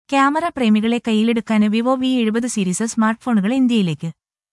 camera പ്രേമികളെ കയ്യിലെടുക്കാൻ Vivo V എഴുപത് സീരീസ് സ്മാർട്ട് ഫോണുകൾ ഇന്ത്യയിലേക്ക്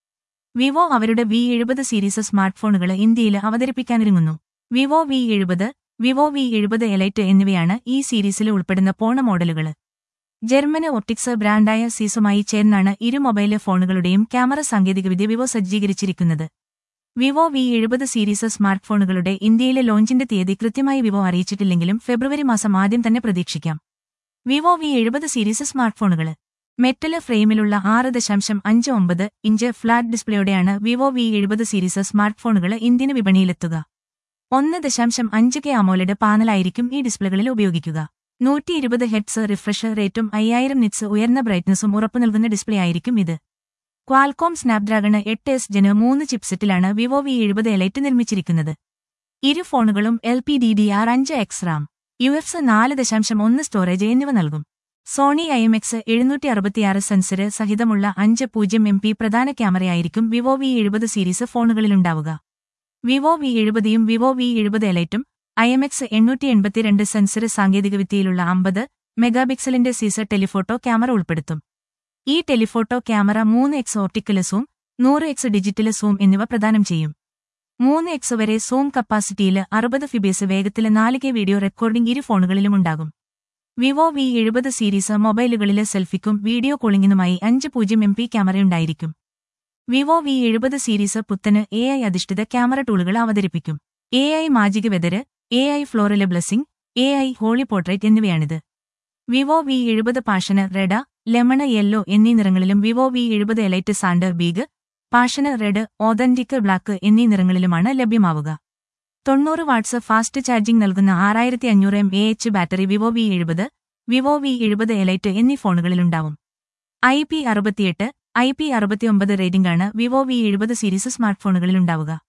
വിവോ അവരുടെ വി എഴുപത് സീരീസ് സ്മാർട്ട് ഫോണുകൾ ഇന്ത്യയിൽ അവതരിപ്പിക്കാനൊരുങ്ങുന്നു വിവോ വി എഴുപത് വിവോ വി എഴുപത് എലൈറ്റ് എന്നിവയാണ് ഈ സീരീസിൽ ഉൾപ്പെടുന്ന പോണ മോഡലുകൾ ജർമ്മന് ഒപ്റ്റിക്സ് ബ്രാൻഡായ സീസുമായി ചേർന്നാണ് ഇരു മൊബൈൽ ഫോണുകളുടെയും ക്യാമറ സാങ്കേതികവിദ്യ വിവോ സജ്ജീകരിച്ചിരിക്കുന്നത് വിവോ വി എഴുപത് സീരീസ് സ്മാർട്ട് ഫോണുകളുടെ ഇന്ത്യയിലെ ലോഞ്ചിന്റെ തീയതി കൃത്യമായി വിവോ അറിയിച്ചിട്ടില്ലെങ്കിലും ഫെബ്രുവരി മാസം ആദ്യം തന്നെ പ്രതീക്ഷിക്കാം വിവോ വി എഴുപത് സീരീസ് സ്മാർട്ട് ഫോണുകൾ മെറ്റല് ഫ്രെയിമിലുള്ള ആറ് ദശാംശം അഞ്ച് ഒമ്പത് ഇഞ്ച് ഫ്ലാറ്റ് ഡിസ്പ്ലേയോടെയാണ് വിവോ വി എഴുപത് സീരീസ് സ്മാർട്ട് ഫോണുകൾ ഇന്ത്യന് വിപണിയിലെത്തുക ഒന്ന് ദശാംശം അഞ്ച് കെ അമോലഡ് പാനലായിരിക്കും ഈ ഡിസ്പ്ലേകളിൽ ഉപയോഗിക്കുക നൂറ്റി ഇരുപത് ഹെഡ്സ് റിഫ്രഷ് റേറ്റും അയ്യായിരം നിറ്റ്സ് ഉയർന്ന ബ്രൈറ്റ്നസും ഉറപ്പു നൽകുന്ന ഡിസ്പ്ലേ ആയിരിക്കും ഇത് ക്വാൽകോം സ്നാപ്ഡ്രാഗണ് എട്ട് എസ് ജന് മൂന്ന് ചിപ്സെറ്റിലാണ് വിവോ വി എഴുപത് എലൈറ്റ് നിർമ്മിച്ചിരിക്കുന്നത് ഇരു ഫോണുകളും L P D D R അഞ്ച് എക്സ് റാം യു എഫ് നാല് ദശാംശം ഒന്ന് സ്റ്റോറേജ് എന്നിവ നൽകും സോണി ഐ എം എക്സ് എഴുന്നൂറ്റി അറുപത്തിയാറ് സെൻസര് സഹിതമുള്ള അഞ്ച് പൂജ്യം എം പി പ്രധാന ക്യാമറയായിരിക്കും വിവോ വി എഴുപത് സീരീസ് ഫോണുകളിലുണ്ടാവുക വിവോ വി എഴുപതിയും വിവോ വി എഴുപത് എലൈറ്റും ഐ എം എക്സ് എണ്ണൂറ്റി എൺപത്തിരണ്ട് സെൻസറ് സാങ്കേതികവിദ്യയിലുള്ള അമ്പത് മെഗാപിക്സലിന്റെ സീസർ ടെലിഫോട്ടോ ക്യാമറ ഉൾപ്പെടുത്തും ഈ ടെലിഫോട്ടോ ക്യാമറ മൂന്ന് എക്സ് ഓപ്റ്റിക്കല് സൂം നൂറ് എക്സ് ഡിജിറ്റല് സൂം എന്നിവ പ്രദാനം ചെയ്യും മൂന്ന് എക്സ് വരെ സൂം കപ്പാസിറ്റിയിൽ അറുപത് ഫിബേസ് വേഗത്തിലെ നാല് കെ വീഡിയോ റെക്കോർഡിംഗ് ഇരു ഫോണുകളിലും ഉണ്ടാകും വിവോ വി എഴുപത് സീരീസ് മൊബൈലുകളിലെ സെൽഫിക്കും വീഡിയോ കോളിംഗിനുമായി അഞ്ച് പൂജ്യം എം പി ക്യാമറയുണ്ടായിരിക്കും വിവോ വി എഴുപത് സീരീസ് പുത്തന് എ ഐ അധിഷ്ഠിത ക്യാമറ ടൂളുകൾ അവതരിപ്പിക്കും A I magic weather A I ഫ്ലോറിലെ blessing A I holy portrait എന്നിവയാണിത് വിവോ വി എഴുപത് പാഷന് റെഡ ലെമണ് യെല്ലോ എന്നീ നിറങ്ങളിലും വിവോ വി എഴുപത് elite sander beige passion red authentic black എന്നീ നിറങ്ങളിലുമാണ് ലഭ്യമാവുക തൊണ്ണൂറ് വാട്ട്സ് ഫാസ്റ്റ് ചാർജിംഗ് നൽകുന്ന ആറായിരത്തി അഞ്ഞൂറ് M A H battery Vivo V എഴുപത് വിവോ വി എഴുപത് എലൈറ്റ് എന്നീ ഫോണുകളിലുണ്ടാവും ഐ പി അറുപത്തിയെട്ട് ഐ പി അറുപത്തിയൊമ്പത് റേറ്റിംഗാണ് വിവോ വി എഴുപത് സീരീസ് സ്മാർട്ട് ഫോണുകളിലുണ്ടാവുക